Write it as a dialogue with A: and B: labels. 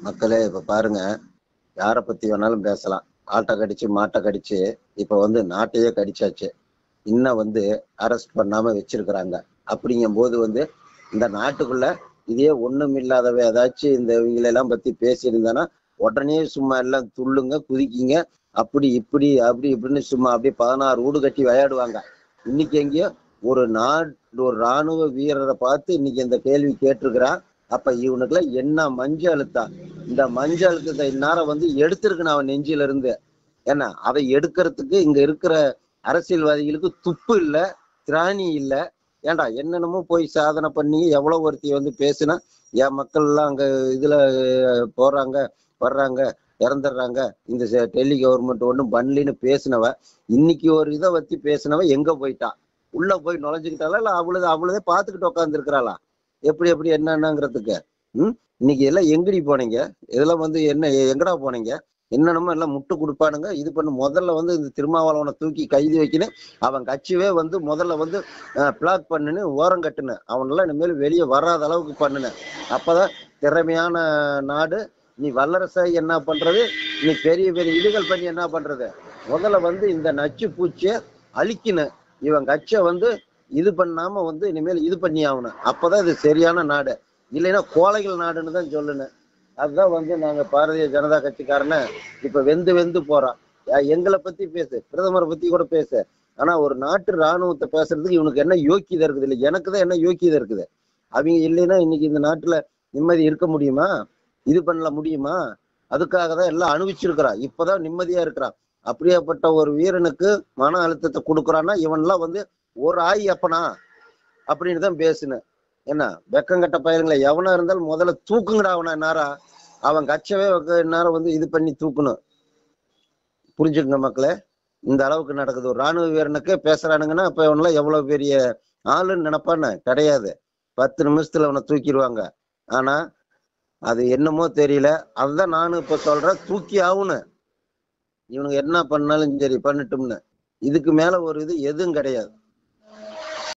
A: மக்களே இப்ப பாருங்க யார பத்தி வேணாலும் பேசலாம் ஆட்டை கடிச்சு மாட்டை கடிச்சு இப்ப வந்து நாட்டையே கடிச்சாச்சு இன்னும் வந்து அரெஸ்ட் பண்ணாம வச்சிருக்கிறாங்க அப்படிங்கும் போது வந்து இந்த நாட்டுக்குள்ள இதே ஒண்ணும் இல்லாதவ ஏதாச்சும் இந்த இவங்களெல்லாம் பத்தி பேசியிருந்தானா உடனே சும்மா எல்லாம் துள்ளுங்க குதிக்கிங்க அப்படி இப்படி அப்படி இப்படின்னு சும்மா அப்படியே பதினாறு வீடு கட்டி விளையாடுவாங்க இன்னைக்கு எங்கேயோ ஒரு நாடு ஒரு ராணுவ வீரரை பார்த்து இன்னைக்கு இந்த கேள்வி கேட்டிருக்கிறான் அப்ப இவனுக்குலாம் என்ன மஞ்ச அழுத்தா இந்த மஞ்ச அழுத்தத்தை இந்நேரம் வந்து எடுத்திருக்கணும் அவன் நெஞ்சில இருந்து ஏன்னா அதை எடுக்கிறதுக்கு இங்க இருக்கிற அரசியல்வாதிகளுக்கு துப்பு இல்ல திராணி இல்ல ஏன்டா என்னென்னமோ போய் சாதனை பண்ணி எவ்வளவு ஒருத்தி வந்து பேசினா என் மக்கள் எல்லாம் அங்க இதுல அஹ், போறாங்க வர்றாங்க இறந்துடுறாங்க இந்த செ- டெல்லி கவர்மெண்ட் ஒண்ணும் பண்ணலின்னு பேசினவ இன்னைக்கு ஒரு இதை பத்தி பேசினவ எங்க போயிட்டா உள்ள போய் நுழைஞ்சுக்கிட்டாளா இல்ல அவளுது அவளதே பார்த்துக்கிட்டு உட்கார்ந்து இருக்கிறாளா எப்படி எப்படி என்னங்கிறதுக்கு ம் இன்னைக்கு எல்லாம் எங்கடி போனீங்க இதெல்லாம் வந்து என்ன எங்கடா போனீங்க என்னென்னமோ எல்லாம் முட்டு கொடுப்பானுங்க இது பண்ணு முதல்ல வந்து இந்த திருமாவளவனை தூக்கி கைது வைக்கணும் அவன் கட்சியே வந்து முதல்ல வந்து பிளாக் பண்ணுன்னு ஓரம் கட்டுன அவனெல்லாம் இனிமேல் வெளியே வராத அளவுக்கு பண்ணுன அப்பதான் திறமையான நாடு நீ வல்லரசாய் என்ன பண்றது நீ பெரிய பெரிய இதுகள் பண்ணி என்ன பண்றது முதல்ல வந்து இந்த நச்சு பூச்சியை அழிக்கணும் இவன் கட்சியை வந்து இது பண்ணாம வந்து இனிமேல் இது பண்ணி ஆகணும் அப்பதான் இது சரியான நாடு இல்லைன்னா கோழைகள் நாடுன்னு தான் சொல்லணும் அதுதான் வந்து நாங்க பாரதிய ஜனதா கட்சிக்காரன இப்ப வெந்து வெந்து போறோம் யா- எங்களை பத்தி பேசு பிரதமரை பத்தி கூட பேசு ஆனா ஒரு நாட்டு ராணுவத்தை பேசுறதுக்கு இவனுக்கு என்ன யோக்கியதை இருக்குது இல்லை எனக்கு தான் என்ன யோக்கியதை இருக்குது அவங்க இல்லைன்னா இன்னைக்கு இந்த நாட்டுல நிம்மதி இருக்க முடியுமா இது பண்ணல முடியுமா அதுக்காக தான் எல்லாம் அனுபவிச்சிருக்கிறான் இப்பதான் நிம்மதியா இருக்கிறான் அப்படியாப்பட்ட ஒரு வீரனுக்கு மன அழுத்தத்தை கொடுக்குறான்னா இவன்லாம் வந்து ஒரு ஆய் அப்பனா அப்படின்னு தான் பேசுனேன் என்ன வெக்கங்கட்ட பயலுங்களை எவனா இருந்தாலும் முதல்ல தூக்குங்கடா அவனை நேரம் அவன் கச்சவே நேரம் வந்து இது பண்ணி தூக்கணும் புரிஞ்சுக்கங்க மக்களே இந்த அளவுக்கு நடக்குது ஒரு ராணுவ வீரனுக்கே பேசுறானுங்கன்னா அப்ப இவனெல்லாம் எவ்வளவு பெரிய ஆளுன்னு நினைப்பான்னு கிடையாது பத்து நிமிஷத்துல அவனை தூக்கிடுவாங்க ஆனா அது என்னமோ தெரியல அதுதான் நானும் இப்ப சொல்றேன் தூக்கி ஆகணும் இவனுக்கு என்ன பண்ணாலும் சரி பண்ணட்டும்னு இதுக்கு மேல ஒரு இது எதுவும் கிடையாது